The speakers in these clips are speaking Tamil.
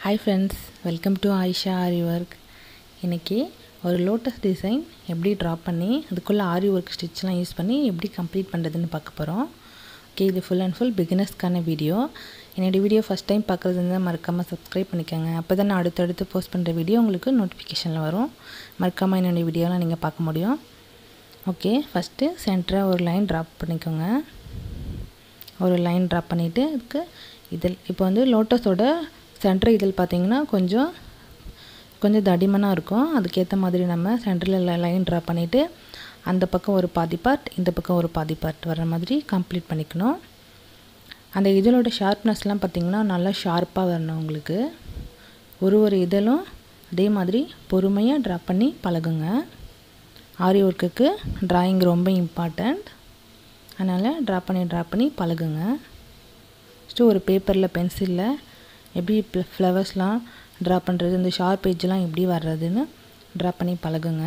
hi friends welcome to Ayesha Aari work இன்றைக்கி ஒரு லோட்டஸ் டிசைன் எப்படி ட்ரா பண்ணி அதுக்குள்ளே ஆரி ஒர்க் ஸ்டிச்லாம் யூஸ் பண்ணி எப்படி கம்ப்ளீட் பண்ணுறதுன்னு பார்க்க போகிறோம் ஓகே இது ஃபுல் அண்ட் ஃபுல் பிகினர்ஸ்க்கான வீடியோ என்னோடய வீடியோ ஃபஸ்ட் டைம் பார்க்குறது இருந்தால் மறக்காமல் சப்ஸ்கிரைப் பண்ணிக்கோங்க அப்போ தான் நான் அடுத்தடுத்து போஸ்ட் பண்ணுற வீடியோ உங்களுக்கு நோட்டிஃபிகேஷனில் வரும் மறக்காமல் என்னோடய வீடியோலாம் நீங்கள் பார்க்க முடியும் ஓகே ஃபஸ்ட்டு சென்டராக ஒரு லைன் ட்ராப் பண்ணிக்கோங்க ஒரு லைன் ட்ராப் பண்ணிவிட்டு அதுக்கு இதில் இப்போ வந்து லோட்டஸோட சென்டர் இதழ் பார்த்திங்கன்னா கொஞ்சம் கொஞ்சம் தடிமனாக இருக்கும் அதுக்கேற்ற மாதிரி நம்ம சென்டரில் லைன் ட்ரா பண்ணிவிட்டு அந்த பக்கம் ஒரு பாதி பார்ட் இந்த பக்கம் ஒரு பாதி பார்ட் வர மாதிரி கம்ப்ளீட் பண்ணிக்கணும் அந்த இதழோட ஷார்ப்னஸ்லாம் பார்த்திங்கன்னா நல்லா ஷார்ப்பாக வரணும் உங்களுக்கு ஒரு ஒரு இதழும் அதே மாதிரி பொறுமையாக ட்ரா பண்ணி பழகுங்க ஆரி ஒர்க்குக்கு ட்ராயிங் ரொம்ப இம்பார்ட்டண்ட் அதனால் ட்ரா பண்ணி ட்ரா பண்ணி பழகுங்க ஃபஸ்ட்டு ஒரு பேப்பரில் பென்சிலில் எப்படி ஃப்ளவர்ஸ்லாம் ட்ரா பண்ணுறது இந்த ஷார்ப் ஏஜ்லாம் எப்படி வர்றதுன்னு ட்ரா பண்ணி பழகுங்க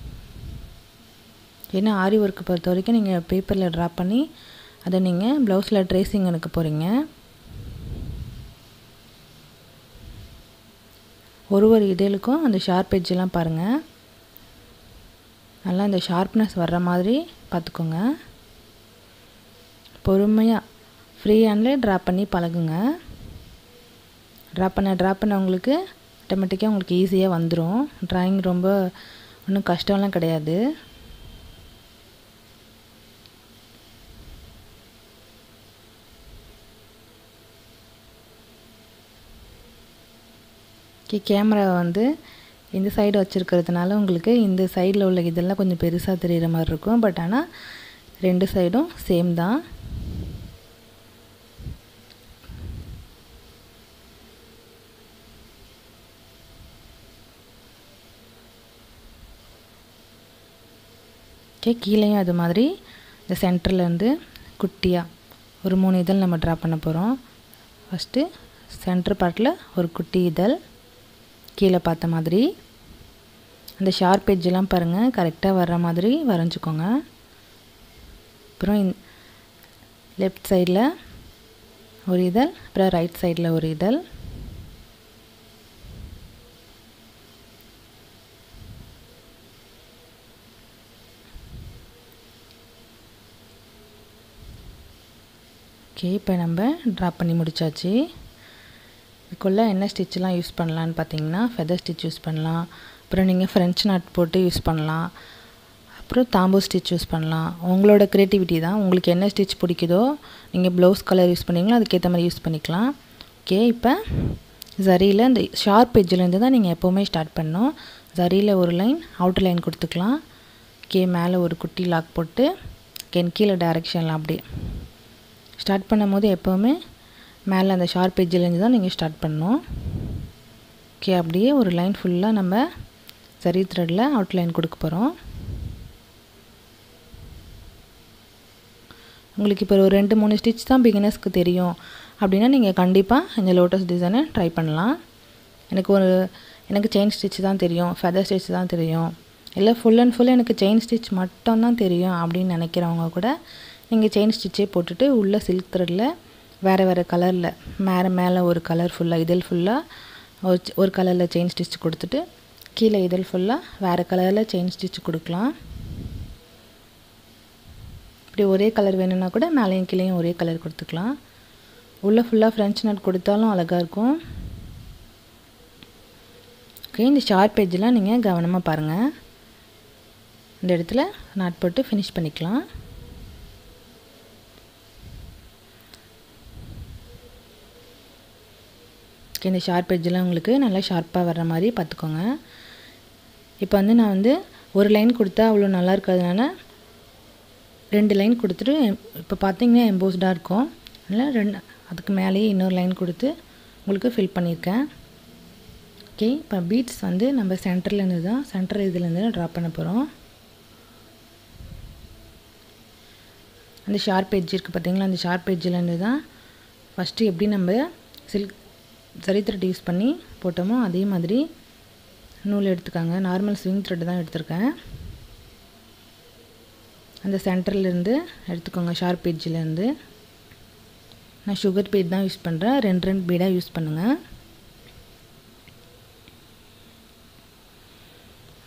ஏன்னா ஆரி ஒர்க்கு பொறுத்த வரைக்கும் நீங்கள் பேப்பரில் ட்ரா பண்ணி அதை நீங்கள் ப்ளவுஸில் ட்ரேசிங் எடுக்க போகிறீங்க ஒரு ஒரு இதழுக்கும் அந்த ஷார்ப் எட்ஜெலாம் பாருங்கள் நல்லா இந்த ஷார்ப்னஸ் வர்ற மாதிரி பார்த்துக்கோங்க பொறுமையாக ஃப்ரீ ஹேண்ட்லேயே ட்ரா பண்ணி பழகுங்க ட்ரா பண்ண ட்ரா பண்ண உங்களுக்கு ஆட்டோமேட்டிக்காக உங்களுக்கு ஈஸியாக வந்துடும் ட்ராயிங் ரொம்ப ஒன்றும் கஷ்டம்லாம் கிடையாது கேமரா வந்து இந்த சைடு வச்சுருக்கிறதுனால உங்களுக்கு இந்த சைடில் உள்ள இதெல்லாம் கொஞ்சம் பெருசாக தெரிகிற மாதிரி இருக்கும் பட் ஆனால் ரெண்டு சைடும் சேம் தான் ஓகே கீழேயும் அது மாதிரி இந்த சென்டர்லேருந்து குட்டியாக ஒரு மூணு இதழ் நம்ம ட்ரா பண்ண போகிறோம் ஃபஸ்ட்டு சென்டர் பார்ட்டில் ஒரு குட்டி இதழ் கீழே பார்த்த மாதிரி அந்த ஷார்ப் எட்ஜெலாம் பாருங்கள் கரெக்டாக வர்ற மாதிரி வரைஞ்சிக்கோங்க அப்புறம் இந் லெஃப்ட் சைடில் ஒரு இதழ் அப்புறம் ரைட் சைடில் ஒரு இதழ் ஓகே இப்போ நம்ம ட்ரா பண்ணி முடித்தாச்சு இதுக்குள்ளே என்ன ஸ்டிச்செலாம் யூஸ் பண்ணலான்னு பார்த்தீங்கன்னா ஃபெதர் ஸ்டிச் யூஸ் பண்ணலாம் அப்புறம் நீங்கள் ஃப்ரெஞ்ச் நாட் போட்டு யூஸ் பண்ணலாம் அப்புறம் தாம்பூ ஸ்டிச் யூஸ் பண்ணலாம் உங்களோட க்ரியேட்டிவிட்டி தான் உங்களுக்கு என்ன ஸ்டிச் பிடிக்குதோ நீங்கள் ப்ளவுஸ் கலர் யூஸ் பண்ணிங்களோ அதுக்கேற்ற மாதிரி யூஸ் பண்ணிக்கலாம் ஓகே இப்போ ஜரியில் இந்த ஷார்ப் எட்ஜிலேருந்து தான் நீங்கள் எப்போவுமே ஸ்டார்ட் பண்ணணும் ஜரியில் ஒரு லைன் அவுட்டர் லைன் கொடுத்துக்கலாம் ஓகே மேலே ஒரு குட்டி லாக் போட்டு கென் கீழே டைரெக்ஷனில் அப்படியே ஸ்டார்ட் பண்ணும் போது எப்போவுமே மேலே அந்த ஷார்ப் எட்ஜிலேருந்து தான் நீங்கள் ஸ்டார்ட் பண்ணணும் ஓகே அப்படியே ஒரு லைன் ஃபுல்லாக நம்ம சரி த்ரெட்டில் அவுட் லைன் கொடுக்க போகிறோம் உங்களுக்கு இப்போ ஒரு ரெண்டு மூணு ஸ்டிச் தான் பிகினர்ஸ்க்கு தெரியும் அப்படின்னா நீங்கள் கண்டிப்பாக இந்த லோட்டஸ் டிசைனை ட்ரை பண்ணலாம் எனக்கு ஒரு எனக்கு செயின் ஸ்டிச் தான் தெரியும் ஃபெதர் ஸ்டிச் தான் தெரியும் இல்லை ஃபுல் அண்ட் ஃபுல் எனக்கு செயின் ஸ்டிச் மட்டும் தான் தெரியும் அப்படின்னு நினைக்கிறவங்க கூட நீங்கள் செயின் ஸ்டிச்சே போட்டுட்டு உள்ளே சில்க் த்ரெட்டில் வேறு வேறு கலரில் மேலே மேலே ஒரு கலர் ஃபுல்லாக இதழ் ஃபுல்லாக ஒரு ஒரு கலரில் செயின் ஸ்டிச் கொடுத்துட்டு கீழே இதழ் ஃபுல்லாக வேறு கலரில் செயின் ஸ்டிச் கொடுக்கலாம் இப்படி ஒரே கலர் வேணும்னா கூட மேலேயும் கீழேயும் ஒரே கலர் கொடுத்துக்கலாம் உள்ளே ஃபுல்லாக ஃப்ரெஞ்ச் நட் கொடுத்தாலும் அழகாக இருக்கும் ஓகே இந்த ஷார்ப் பேஜெலாம் நீங்கள் கவனமாக பாருங்கள் இந்த இடத்துல நாட் போட்டு ஃபினிஷ் பண்ணிக்கலாம் இந்த ஷார்ப் எட்ஜெலாம் உங்களுக்கு நல்லா ஷார்ப்பாக வர்ற மாதிரி பார்த்துக்கோங்க இப்போ வந்து நான் வந்து ஒரு லைன் கொடுத்தா அவ்வளோ நல்லா இருக்கிறதுனால ரெண்டு லைன் கொடுத்துட்டு இப்போ பார்த்தீங்கன்னா எம்போஸ்டாக இருக்கும் அதனால் ரெண்டு அதுக்கு மேலேயே இன்னொரு லைன் கொடுத்து உங்களுக்கு ஃபில் பண்ணியிருக்கேன் ஓகே இப்போ பீட்ஸ் வந்து நம்ம சென்டர்லேருந்து தான் சென்டர் இதுலேருந்து ட்ரா பண்ண போகிறோம் அந்த ஷார்ப் எட்ஜ் இருக்குது பார்த்தீங்களா அந்த ஷார்ப் எட்ஜிலேருந்து தான் ஃபஸ்ட்டு எப்படி நம்ம சில்க் சரி த்ரெட் யூஸ் பண்ணி போட்டோமோ அதே மாதிரி நூல் எடுத்துக்காங்க நார்மல் ஸ்விங் த்ரெட் தான் எடுத்திருக்கேன் அந்த சென்டர்லேருந்து எடுத்துக்கோங்க ஷார்ப் எட்ஜிலேருந்து நான் சுகர் பீட் தான் யூஸ் பண்ணுறேன் ரெண்டு ரெண்டு பீடாக யூஸ் பண்ணுங்கள்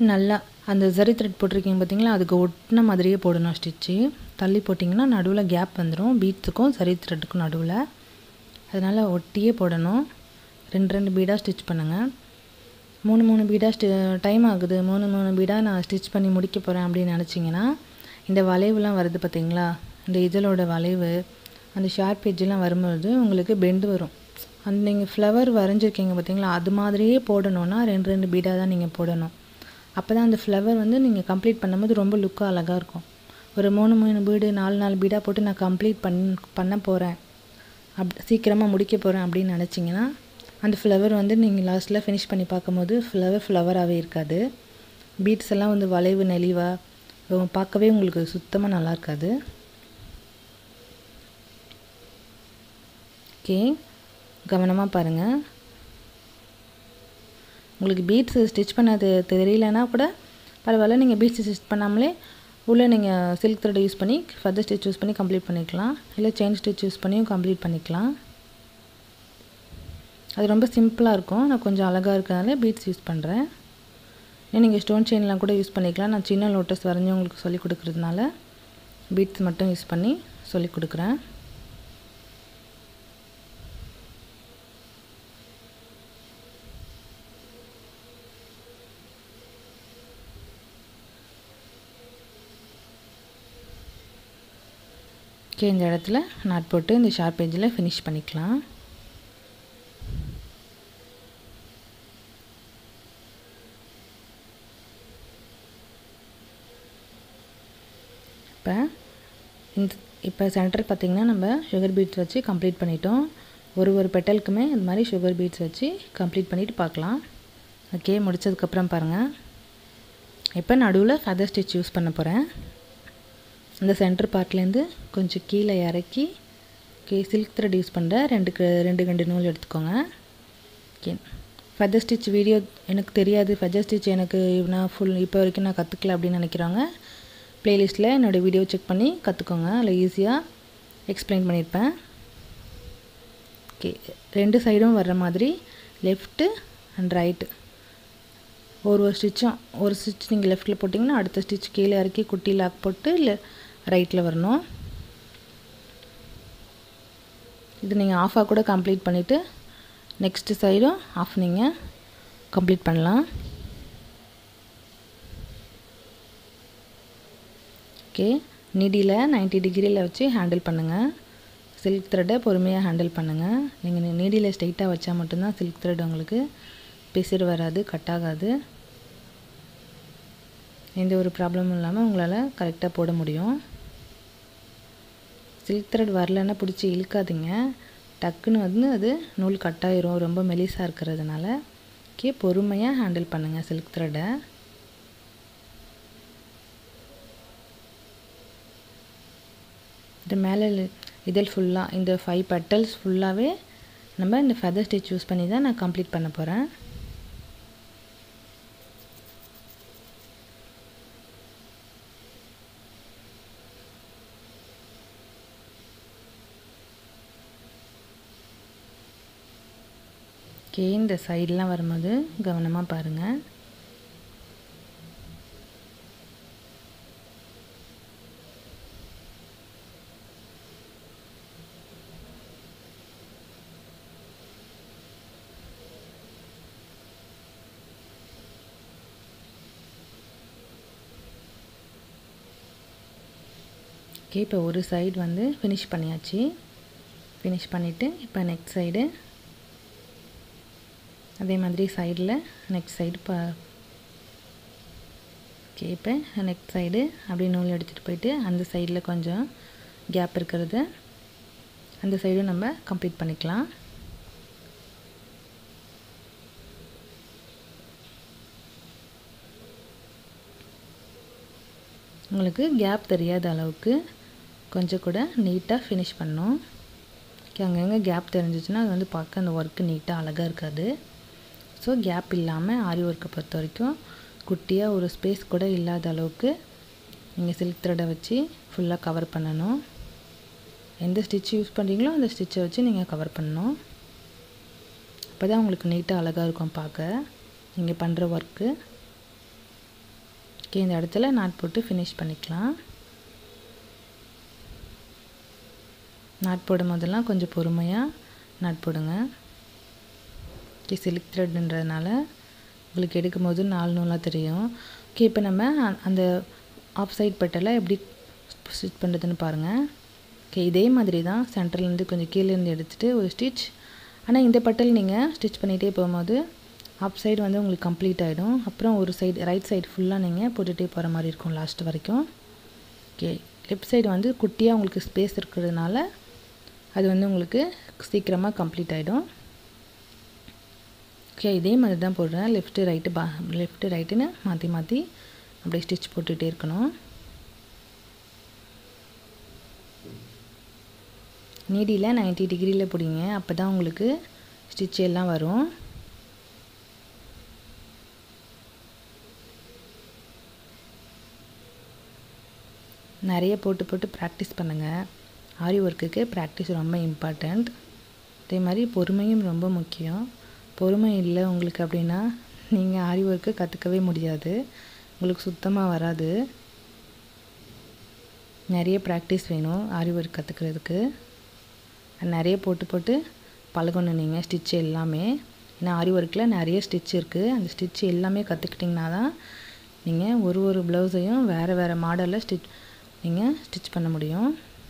நல்லா அந்த ஜரி த்ரெட் போட்டிருக்கீங்க பார்த்தீங்களா அதுக்கு ஒட்டின மாதிரியே போடணும் ஸ்டிச்சு தள்ளி போட்டிங்கன்னா நடுவில் கேப் வந்துடும் பீட்ஸுக்கும் சரி த்ரெட்டுக்கும் நடுவில் அதனால் ஒட்டியே போடணும் ரெண்டு ரெண்டு பீடாக ஸ்டிச் பண்ணுங்கள் மூணு மூணு பீடாக ஸ்டி டைம் ஆகுது மூணு மூணு பீடாக நான் ஸ்டிச் பண்ணி முடிக்க போகிறேன் அப்படின்னு நினச்சிங்கன்னா இந்த வளைவுலாம் வருது பார்த்தீங்களா இந்த இதழோட வளைவு அந்த ஷார்ப் எட்ஜெலாம் வரும்பொழுது உங்களுக்கு பெண்டு வரும் அந்த நீங்கள் ஃப்ளவர் வரைஞ்சிருக்கீங்க பார்த்தீங்களா அது மாதிரியே போடணுன்னா ரெண்டு ரெண்டு பீடாக தான் நீங்கள் போடணும் அப்போ தான் அந்த ஃப்ளவர் வந்து நீங்கள் கம்ப்ளீட் பண்ணும்போது ரொம்ப லுக்காக அழகாக இருக்கும் ஒரு மூணு மூணு பீடு நாலு நாலு பீடாக போட்டு நான் கம்ப்ளீட் பண் பண்ண போகிறேன் அப் சீக்கிரமாக முடிக்க போகிறேன் அப்படின்னு நினச்சிங்கன்னா அந்த ஃப்ளவர் வந்து நீங்கள் லாஸ்ட்டில் ஃபினிஷ் பண்ணி பார்க்கும்போது ஃப்ளவர் ஃப்ளவராகவே இருக்காது பீட்ஸ் எல்லாம் வந்து வளைவு நெளிவாக பார்க்கவே உங்களுக்கு சுத்தமாக நல்லா இருக்காது ஓகே கவனமாக பாருங்கள் உங்களுக்கு பீட்ஸு ஸ்டிச் பண்ணது தெரியலனா கூட பரவாயில்ல நீங்கள் பீட்ஸ் ஸ்டிச் பண்ணாமலே உள்ளே நீங்கள் சில்க் த்ரெட் யூஸ் பண்ணி ஃபர்தர் ஸ்டிச் யூஸ் பண்ணி கம்ப்ளீட் பண்ணிக்கலாம் இல்லை செயின் ஸ்டிச் யூஸ் பண்ணியும் கம்ப்ளீட் பண்ணிக்கலாம் அது ரொம்ப சிம்பிளாக இருக்கும் நான் கொஞ்சம் அழகாக இருக்கிறதுனால பீட்ஸ் யூஸ் பண்ணுறேன் ஏன் நீங்கள் ஸ்டோன் செயின்லாம் கூட யூஸ் பண்ணிக்கலாம் நான் சின்ன லோட்டஸ் வரைஞ்சி உங்களுக்கு சொல்லிக் கொடுக்குறதுனால பீட்ஸ் மட்டும் யூஸ் பண்ணி சொல்லிக் கொடுக்குறேன் ஓகே இந்த இடத்துல நாட் போட்டு இந்த ஷார்ப் எஜ்ஜில் ஃபினிஷ் பண்ணிக்கலாம் இப்போ இந்த இப்போ சென்டர் பார்த்திங்கன்னா நம்ம சுகர் பீட்ஸ் வச்சு கம்ப்ளீட் பண்ணிட்டோம் ஒரு ஒரு பெட்டலுக்குமே இந்த மாதிரி சுகர் பீட்ஸ் வச்சு கம்ப்ளீட் பண்ணிவிட்டு பார்க்கலாம் ஓகே முடித்ததுக்கப்புறம் பாருங்கள் இப்போ நடுவில் ஃபெதர் ஸ்டிச் யூஸ் பண்ண போகிறேன் இந்த சென்டர் பார்ட்லேருந்து கொஞ்சம் கீழே இறக்கி ஓகே சில்க் த்ரெட் யூஸ் பண்ணுற ரெண்டு ரெண்டு ரெண்டு நூல் எடுத்துக்கோங்க ஓகே ஃபெதர் ஸ்டிச் வீடியோ எனக்கு தெரியாது ஃபெதர் ஸ்டிச் எனக்கு நான் ஃபுல் இப்போ வரைக்கும் நான் கற்றுக்கல அப்படின்னு நினைக்கிறவங்க ப்ளேலிஸ்ட்டில் என்னோடய வீடியோ செக் பண்ணி கற்றுக்கோங்க அதில் ஈஸியாக எக்ஸ்பிளைன் பண்ணியிருப்பேன் ஓகே ரெண்டு சைடும் வர்ற மாதிரி லெஃப்ட்டு அண்ட் ரைட்டு ஒரு ஒரு ஸ்டிச்சும் ஒரு ஸ்டிச் நீங்கள் லெஃப்ட்டில் போட்டிங்கன்னா அடுத்த ஸ்டிச் கீழே இறக்கி குட்டி லாக் போட்டு இல்லை ரைட்டில் வரணும் இது நீங்கள் ஆஃபாக கூட கம்ப்ளீட் பண்ணிவிட்டு நெக்ஸ்ட்டு சைடும் ஆஃப் நீங்கள் கம்ப்ளீட் பண்ணலாம் ஓகே நீடியில் நைன்ட்டி டிகிரியில் வச்சு ஹேண்டில் பண்ணுங்கள் சில்க் த்ரெட்டை பொறுமையாக ஹேண்டில் பண்ணுங்கள் நீங்கள் நீடியில் ஸ்ட்ரைட்டாக வச்சா மட்டும்தான் சில்க் த்ரெட் உங்களுக்கு பிசிறு வராது கட் ஆகாது எந்த ஒரு ப்ராப்ளமும் இல்லாமல் உங்களால் கரெக்டாக போட முடியும் சில்க் த்ரெட் வரலன்னா பிடிச்சி இழுக்காதீங்க டக்குன்னு வந்து அது நூல் கட்டாயிரும் ரொம்ப மெலிசாக இருக்கிறதுனால ஓகே பொறுமையாக ஹேண்டில் பண்ணுங்கள் சில்க் த்ரெட்டை இது மேலே இதழ் ஃபுல்லாக இந்த ஃபைவ் பெட்டல்ஸ் ஃபுல்லாகவே நம்ம இந்த ஃபெதர் ஸ்டிச் யூஸ் பண்ணி தான் நான் கம்ப்ளீட் பண்ண போகிறேன் ஓகே இந்த சைடெலாம் வரும்போது கவனமாக பாருங்கள் ஓகே இப்போ ஒரு சைடு வந்து ஃபினிஷ் பண்ணியாச்சு ஃபினிஷ் பண்ணிவிட்டு இப்போ நெக்ஸ்ட் சைடு அதே மாதிரி சைடில் நெக்ஸ்ட் சைடு பா ஓகே இப்போ நெக்ஸ்ட் சைடு அப்படியே நூல் எடுத்துகிட்டு போயிட்டு அந்த சைடில் கொஞ்சம் கேப் இருக்கிறது அந்த சைடும் நம்ம கம்ப்ளீட் பண்ணிக்கலாம் உங்களுக்கு கேப் தெரியாத அளவுக்கு கொஞ்சம் கூட நீட்டாக ஃபினிஷ் பண்ணணும் அங்கங்கே கேப் தெரிஞ்சிச்சுன்னா அது வந்து பார்க்க அந்த ஒர்க்கு நீட்டாக அழகாக இருக்காது ஸோ கேப் இல்லாமல் ஆரி ஒர்க்கை பொறுத்த வரைக்கும் குட்டியாக ஒரு ஸ்பேஸ் கூட இல்லாத அளவுக்கு நீங்கள் சில்க் த்ரெடை வச்சு ஃபுல்லாக கவர் பண்ணணும் எந்த ஸ்டிச் யூஸ் பண்ணுறீங்களோ அந்த ஸ்டிச்சை வச்சு நீங்கள் கவர் பண்ணணும் அப்போ தான் உங்களுக்கு நீட்டாக அழகாக இருக்கும் பார்க்க நீங்கள் பண்ணுற ஒர்க்கு ஓகே இந்த இடத்துல நாட் போட்டு ஃபினிஷ் பண்ணிக்கலாம் நாட் போடும் போதெல்லாம் கொஞ்சம் பொறுமையாக நாட் போடுங்க ஓகே சில்க் த்ரெட்ன்றதுனால உங்களுக்கு எடுக்கும் போது நாலு நூலாக தெரியும் ஓகே இப்போ நம்ம அந்த ஆஃப் சைட் பட்டெல்லாம் எப்படி ஸ்டிச் பண்ணுறதுன்னு பாருங்கள் ஓகே இதே மாதிரி தான் சென்டர்லேருந்து கொஞ்சம் கீழேருந்து எடுத்துகிட்டு ஒரு ஸ்டிச் ஆனால் இந்த பட்டல் நீங்கள் ஸ்டிச் பண்ணிகிட்டே போகும்போது ஆஃப் சைடு வந்து உங்களுக்கு கம்ப்ளீட் ஆகிடும் அப்புறம் ஒரு சைடு ரைட் சைடு ஃபுல்லாக நீங்கள் போட்டுகிட்டே போகிற மாதிரி இருக்கும் லாஸ்ட் வரைக்கும் ஓகே லெஃப்ட் சைடு வந்து குட்டியாக உங்களுக்கு ஸ்பேஸ் இருக்கிறதுனால அது வந்து உங்களுக்கு சீக்கிரமாக கம்ப்ளீட் ஆகிடும் ஓகே இதே மாதிரி தான் போடுறேன் லெஃப்ட்டு ரைட்டு பா லெஃப்ட்டு ரைட்டுன்னு மாற்றி மாற்றி அப்படியே ஸ்டிச் போட்டுகிட்டே இருக்கணும் நீடியில் நைன்ட்டி டிகிரியில் பிடிங்க அப்போ தான் உங்களுக்கு ஸ்டிச் எல்லாம் வரும் நிறைய போட்டு போட்டு ப்ராக்டிஸ் பண்ணுங்கள் ஆரி ஒர்க்குக்கு ப்ராக்டிஸ் ரொம்ப இம்பார்ட்டண்ட் அதே மாதிரி பொறுமையும் ரொம்ப முக்கியம் பொறுமை இல்லை உங்களுக்கு அப்படின்னா நீங்கள் ஆரி ஒர்க்கு கற்றுக்கவே முடியாது உங்களுக்கு சுத்தமாக வராது நிறைய ப்ராக்டிஸ் வேணும் ஆரி ஒர்க் கற்றுக்கிறதுக்கு நிறைய போட்டு போட்டு பழகணும் நீங்கள் ஸ்டிச் எல்லாமே ஏன்னா ஆரி ஒர்க்கில் நிறைய ஸ்டிச் இருக்குது அந்த ஸ்டிச் எல்லாமே கற்றுக்கிட்டிங்கன்னா தான் நீங்கள் ஒரு ஒரு ப்ளவுஸையும் வேறு வேறு மாடலில் ஸ்டிச் நீங்கள் ஸ்டிச் பண்ண முடியும்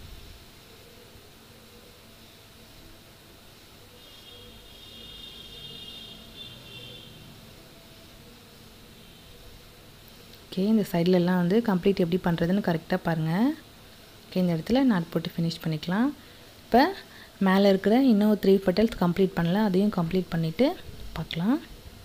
ஓகே இந்த சைட்லலாம் வந்து கம்ப்ளீட் எப்படி பண்ணுறதுன்னு கரெக்டாக பாருங்கள் ஓகே இந்த இடத்துல நாட் போட்டு ஃபினிஷ் பண்ணிக்கலாம் இப்போ மேலே இருக்கிற இன்னும் த்ரீ பட்டல்ஸ் கம்ப்ளீட் பண்ணல அதையும் கம்ப்ளீட் பண்ணிவிட்டு பார்க்கலாம்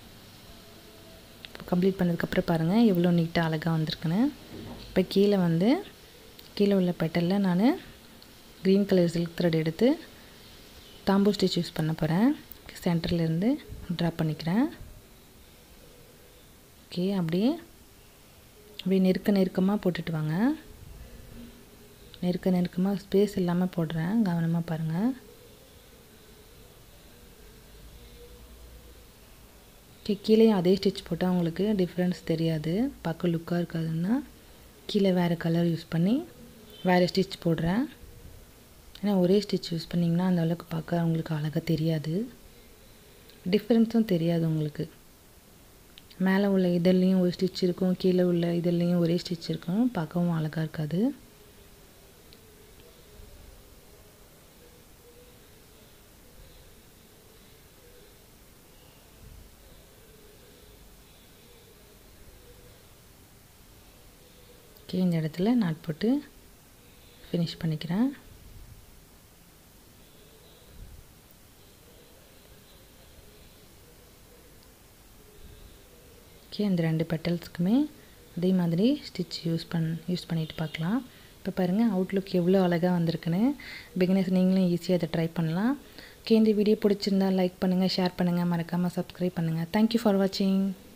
இப்போ கம்ப்ளீட் பண்ணதுக்கப்புறம் பாருங்கள் எவ்வளோ நீட்டாக அழகாக வந்திருக்குன்னு இப்போ கீழே வந்து கீழே உள்ள பெட்டலில் நான் க்ரீன் கலர் சில்க் த்ரெட் எடுத்து தாம்பூ ஸ்டிச் யூஸ் பண்ண போகிறேன் சென்டர்லேருந்து ட்ரா பண்ணிக்கிறேன் ஓகே அப்படியே அப்படியே நெருக்க நெருக்கமாக போட்டுட்டு வாங்க நெருக்க நெருக்கமாக ஸ்பேஸ் இல்லாமல் போடுறேன் கவனமாக பாருங்கள் ஓகே கீழேயும் அதே ஸ்டிச் போட்டால் உங்களுக்கு டிஃப்ரென்ஸ் தெரியாது பார்க்க லுக்காக இருக்காதுன்னா கீழே வேறு கலர் யூஸ் பண்ணி வேறு ஸ்டிச் போடுறேன் ஏன்னா ஒரே ஸ்டிச் யூஸ் பண்ணிங்கன்னா அந்த அளவுக்கு பார்க்க உங்களுக்கு அழகாக தெரியாது டிஃப்ரென்ஸும் தெரியாது உங்களுக்கு மேலே உள்ள இதழ்லையும் ஒரு ஸ்டிச் இருக்கும் கீழே உள்ள இதழ்லையும் ஒரே ஸ்டிச் இருக்கும் பார்க்கவும் அழகாக இருக்காது ஓகே இந்த இடத்துல நாட் போட்டு ஃபினிஷ் பண்ணிக்கிறேன் ஓகே அந்த ரெண்டு பெட்டல்ஸ்க்குமே அதே மாதிரி ஸ்டிச் யூஸ் பண் யூஸ் பண்ணிட்டு பார்க்கலாம் இப்போ பாருங்கள் அவுட்லுக் எவ்வளோ அழகாக வந்திருக்குன்னு பிகினர்ஸ் நீங்களும் ஈஸியாக அதை ட்ரை பண்ணலாம் ஓகே இந்த வீடியோ பிடிச்சிருந்தா லைக் பண்ணுங்கள் ஷேர் பண்ணுங்கள் மறக்காமல் சப்ஸ்கிரைப் பண்ணுங்கள் தேங்க்யூ ஃபார் வாட்சிங்